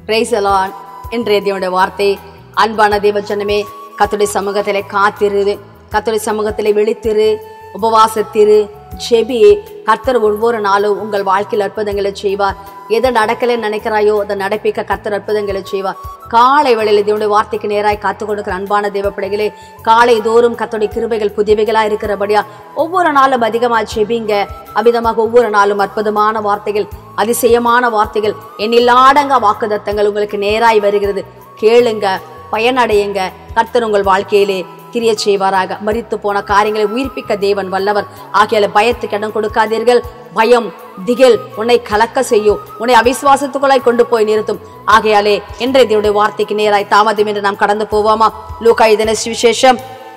price அலான் இன்றைய தேவனுடைய வார்த்தை அன்பான தேவச்சனமே கத்துடைய சமூகத்திலே காத்திரு கத்துடைய சமூகத்திலே விழித்திரு உபவாசத்திரு செபி கர்த்தர் ஒவ்வொரு நாளும் உங்கள் வாழ்க்கையில் அற்புதங்களை செய்வார் எதை நடக்கலைன்னு நினைக்கிறாயோ அதை நடப்பிக்க கர்த்தர் அற்புதங்களை செய்வார் காலை வேளையில் தேவனுடைய வார்த்தைக்கு நேராய் காத்து கொடுக்கிற அன்பான தேவப்படைகளே காலை தோறும் கத்தோடைய கிருபைகள் புதிவைகளா இருக்கிறபடியா ஒவ்வொரு நாளும் அதிகமாக செபிங்க அவிதமாக ஒவ்வொரு நாளும் அற்புதமான வார்த்தைகள் அதிசயமான வார்த்தைகள் எண்ணில்லாடங்க வாக்குதத்தங்கள் உங்களுக்கு நேராய் வருகிறது கேளுங்க பயனடையுங்க கர்த்தர் உங்கள் வாழ்க்கையிலே கிரிய செய்வாராக மரித்து போன காரியங்களை உயிர்ப்பிக்க தேவன் வல்லவர் ஆகியால பயத்துக்கு இடம் கொடுக்காதீர்கள் பயம் திகில் உன்னை கலக்க செய்யும் உன்னை அவிசுவாசத்துக்குள்ளாய் கொண்டு போய் நிறுத்தும் ஆகையாலே இன்றைய தேவனுடைய வார்த்தைக்கு நேராய் தாமதம் என்று நாம் கடந்து போவோமா லூக்கா இதன சுவிசேஷம்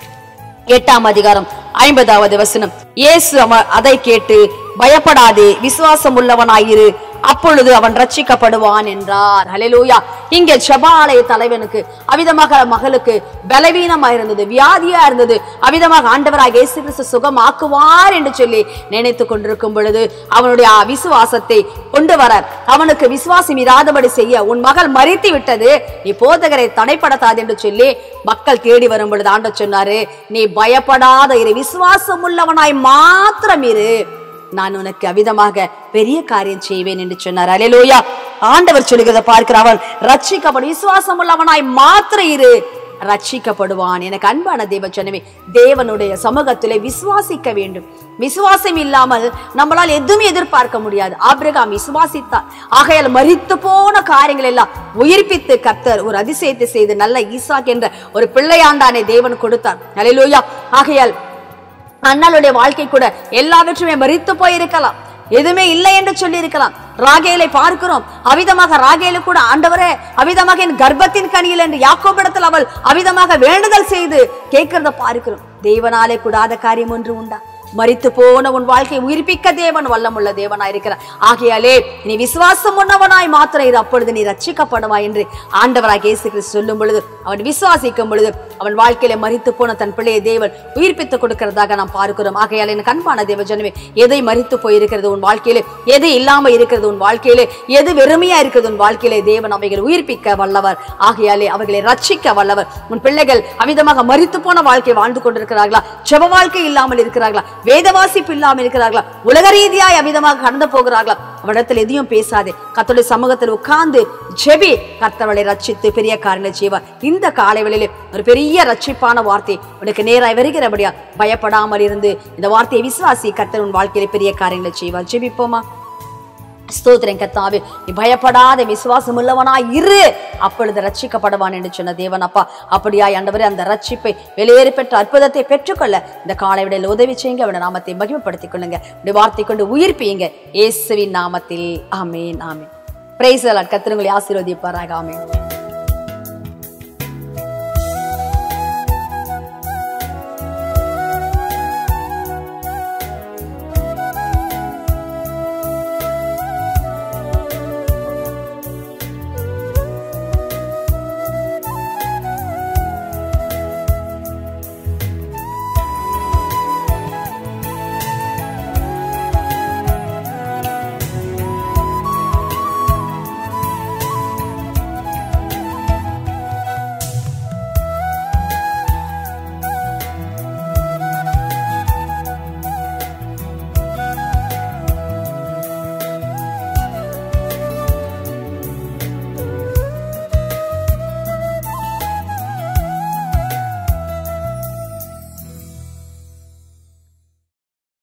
எட்டாம் அதிகாரம் ஐம்பதாவது வசனம் இயேசு அவ- அதை கேட்டு பயப்படாதே விசுவாசம் உள்ளவனாயிரு அப்பொழுது அவன் ரட்சிக்கப்படுவான் என்றார் ஹalleluya இங்க ஜெபாலய தலைவனுக்கு அவிதமாக மகளுக்கு பலவீனமா இருந்தது வியாதியா இருந்தது அவிதமாக ஆண்டவராக இயேசு கிறிஸ்து சுகமாக்குவார் என்று சொல்லி நினைத்து கொண்டிருக்கும் பொழுது அவனுடைய விசுவாசத்தை கொண்டு வர அவனுக்கு விசுவாசம் இராதபடி செய்ய உன் மகள் மறித்து விட்டது நீ போதகரை தடைப்படுத்தாது என்று சொல்லி மக்கள் தேடி வரும் பொழுது ஆண்டவர் சொன்னாரு நீ பயப்படாத இரு விசுவாசம் உள்ளவனாய் மாத்திரம் இரு நான் உனக்கு அவிதமாக பெரிய காரியம் செய்வேன் என்று சொன்னார் அலையலூயா ஆண்டவர் சொல்லுகிறத பார்க்கிற அவன் ரட்சிக்கப்படும் விசுவாசம் உள்ளவனாய் மாத்திர இரு ரட்சிக்கப்படுவான் எனக்கு அன்பான தேவ சொன்னவே தேவனுடைய சமூகத்திலே விசுவாசிக்க வேண்டும் விசுவாசம் இல்லாமல் நம்மளால் எதுவுமே எதிர்பார்க்க முடியாது ஆபிரகாம் விசுவாசித்தார் ஆகையால் மரித்து போன காரியங்கள் எல்லாம் உயிர்ப்பித்து கர்த்தர் ஒரு அதிசயத்தை செய்து நல்ல ஈசாக் என்ற ஒரு பிள்ளையாண்டானே தேவன் கொடுத்தார் அலையலூயா ஆகையால் அண்ணாளுடைய வாழ்க்கை கூட எல்லாவற்றுமே மறித்து போயிருக்கலாம் எதுவுமே இல்லை என்று சொல்லி இருக்கலாம் ராகேலை பார்க்கிறோம் அவிதமாக ராகேலு கூட ஆண்டவரே அவிதமாக என் கர்ப்பத்தின் கனியில் என்று யாக்கோபிடத்தில் அவள் அவிதமாக வேண்டுதல் செய்து கேட்கிறத பார்க்கிறோம் தேவனாலே கூடாத காரியம் ஒன்று உண்டா மரித்து போன உன் வாழ்க்கையை உயிர்ப்பிக்க தேவன் வல்லமுள்ள தேவனாய் இருக்கிறார் ஆகையாலே நீ விசுவாசம் உன்னவனாய் மாத்திரம் இரு அப்பொழுது நீ ரட்சிக்கப்படுவாய் என்று ஆண்டவராக இயேசு கிறிஸ்து சொல்லும் பொழுது அவன் விசுவாசிக்கும் பொழுது அவன் வாழ்க்கையில மரித்து போன தன் பிள்ளையை தேவன் உயிர்ப்பித்து கொடுக்கிறதாக நாம் பார்க்கிறோம் ஆகையால் எனக்கு அன்பான தேவ ஜனமே எதை மரித்து போயிருக்கிறது உன் வாழ்க்கையிலே எது இல்லாம இருக்கிறது உன் வாழ்க்கையிலே எது வெறுமையா இருக்கிறது உன் வாழ்க்கையிலே தேவன் அவைகளை உயிர்ப்பிக்க வல்லவர் ஆகையாலே அவர்களை ரட்சிக்க வல்லவர் உன் பிள்ளைகள் அவிதமாக மரித்து போன வாழ்க்கை வாழ்ந்து கொண்டிருக்கிறார்களா ஜெப வாழ்க்கை இல்லாமல் இருக்கிறார்களா வேத வாசிப்பு இல்லாமல் இருக்கிறார்களா உலக ரீதியாய் அவிதமாக கடந்து போகிறார்களா அவரிடத்தில் எதையும் பேசாதே கர்த்தருடைய சமூகத்தில் உட்கார்ந்து ஜெபி கர்த்தவளை ரட்சித்து பெரிய காரியங்களை செய்வார் இந்த காலை வேளையிலே ஒரு பெரிய ரட்சிப்பான வார்த்தை உனக்கு நேராய் வருகிறபடியா பயப்படாமல் இருந்து இந்த வார்த்தையை விசுவாசி கர்த்தர் உன் வாழ்க்கையிலே பெரிய காரியங்களை செய்வார் ஜெபிப்போமா ஸ்தோத்திரம் கத்தாவே நீ பயப்படாத விசுவாசம் உள்ளவனா இரு அப்பொழுது ரட்சிக்கப்படுவான் என்று சொன்ன தேவன் அப்பா அப்படியாய் ஆண்டவரே அந்த ரட்சிப்பை வெளியேறி பெற்ற அற்புதத்தை பெற்றுக்கொள்ள இந்த காலை விடையில் உதவி செய்யுங்க அவருடைய நாமத்தை மகிமைப்படுத்திக் கொள்ளுங்க இப்படி வார்த்தை கொண்டு உயிர்ப்பியுங்க இயேசுவின் நாமத்தில் ஆமேன் ஆமேன் பிரைஸ் கத்திரங்களை ஆசீர்வதிப்பாராக ஆமேன்